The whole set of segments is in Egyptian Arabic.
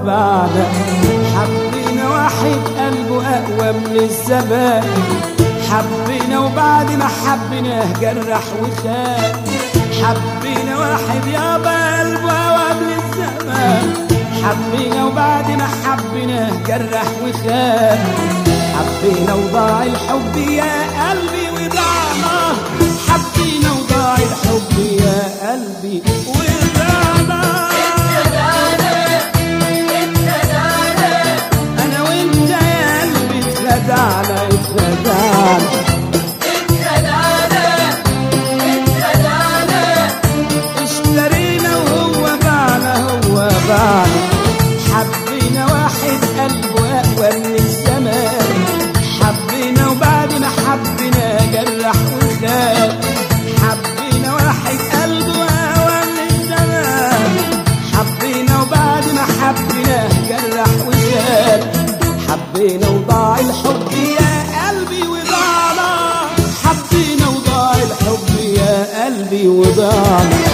وبعنا حبينا واحد قلبه أقوى من الزمان حبينا وبعد ما حبيناه جرح وخان حبينا واحد يابا قلبه أقوى من الزمان حبينا وبعد ما حبيناه جرح وخان حبينا وضاع الحب يا قلبي وضعنا حبينا وضاع الحب يا قلبي وضعنا انا وانت يا قلبي اتخدعنا اتخدعنا اشترينا وهو باعنا هو باعنا حبينا واحد قلبه اقوى من الزمان حبينا وبعد ما حبينا جرح وخان حبينا واحد قلبه اقوى من الزمان حبينا وبعد ما حبينا جرح وخان حبينا وضاع الحب يا قلبي وضاعنا حبينا وضاع الحب يا قلبي وضاعنا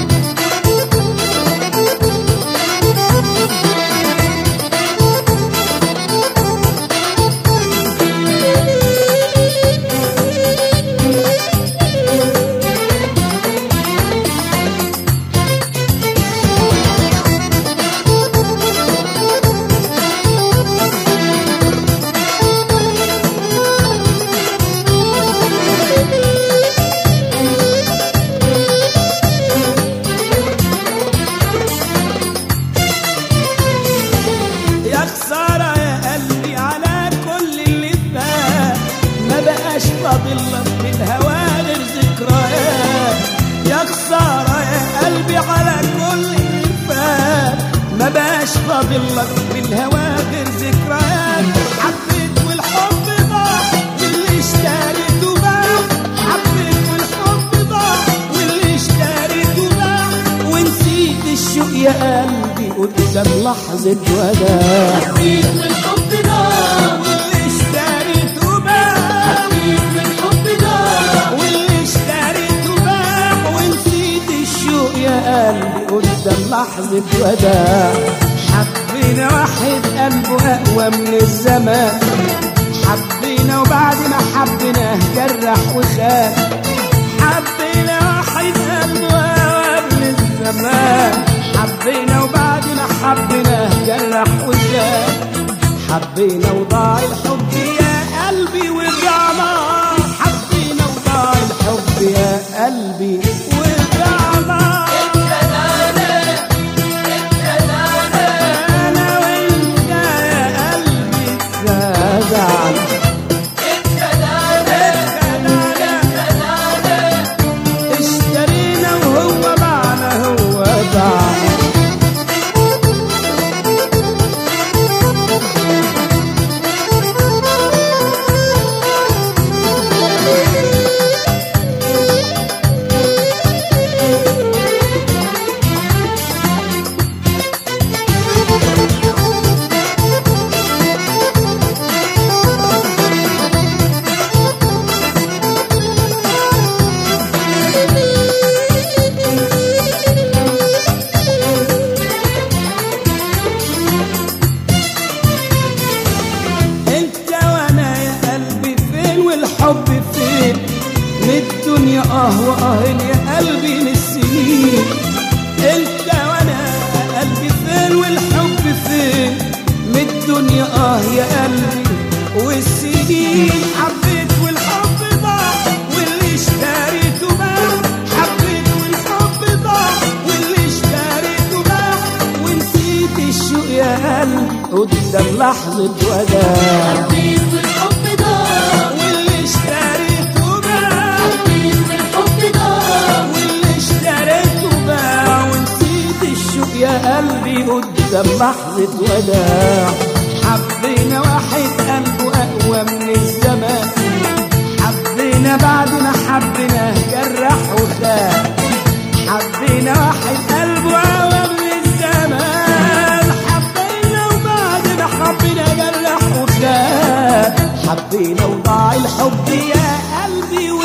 يا خسارة يا قلبي على كل اللي فات ما بقاش فاضل لك في الهوى غير ذكريات يا خسارة يا قلبي على كل اللي فات ما بقاش فاضل لك في الهوى غير ذكريات حبيت والحب ضاع واللي اشتريته باع حبيت والحب ضاع واللي اشتريته باع ونسيت الشوق يا قلبي قدام لحظة وداع حبيت والحب ضاع واللي اشتريته باع حبيت والحب ضاع واللي اشتريته باع ونسيت الشوق يا قلبي قدام لحظة وداع حبينا واحد قلبه أقوى من الزمان حبينا وبعد ما حبيناه جرح وخان حبينا واحد قلبه أقوى من الزمان حبينا وبعد ما حبيناه جرح وخان حبينا وضاع الحب يا قلبي وضعنا حبينا وضاع الحب يا قلبي وضعنا انا وانت يا قلبي اتخدعنا اشترينا وهو معنا هو باعنا انت وانا يا قلبي فين والحب فين من الدنيا اه واه يا قلبي من السنين انت وانا يا قلبي فين والحب فين من الدنيا اه يا قلبي والسنين حبيت والحب ضاع واللي اشتريته باع حبيت والحب ضاع واللي اشتريته باع ونسيت الشوق يا قلبي قدام لحظة وداع حبيت والحب ضاع واللي اشتريته باع حبيت والحب ضاع واللي اشتريته باع ونسيت الشوق يا قلبي قدام لحظة وداع حبينا واحد قلبه أقوى من الزمان حبينا بعد ما حبينا جرح وخان حبينا واحد قلبه أقوى من الزمان حبينا وبعد ما حبينا جرح وخان حبينا وضاع الحب يا قلبي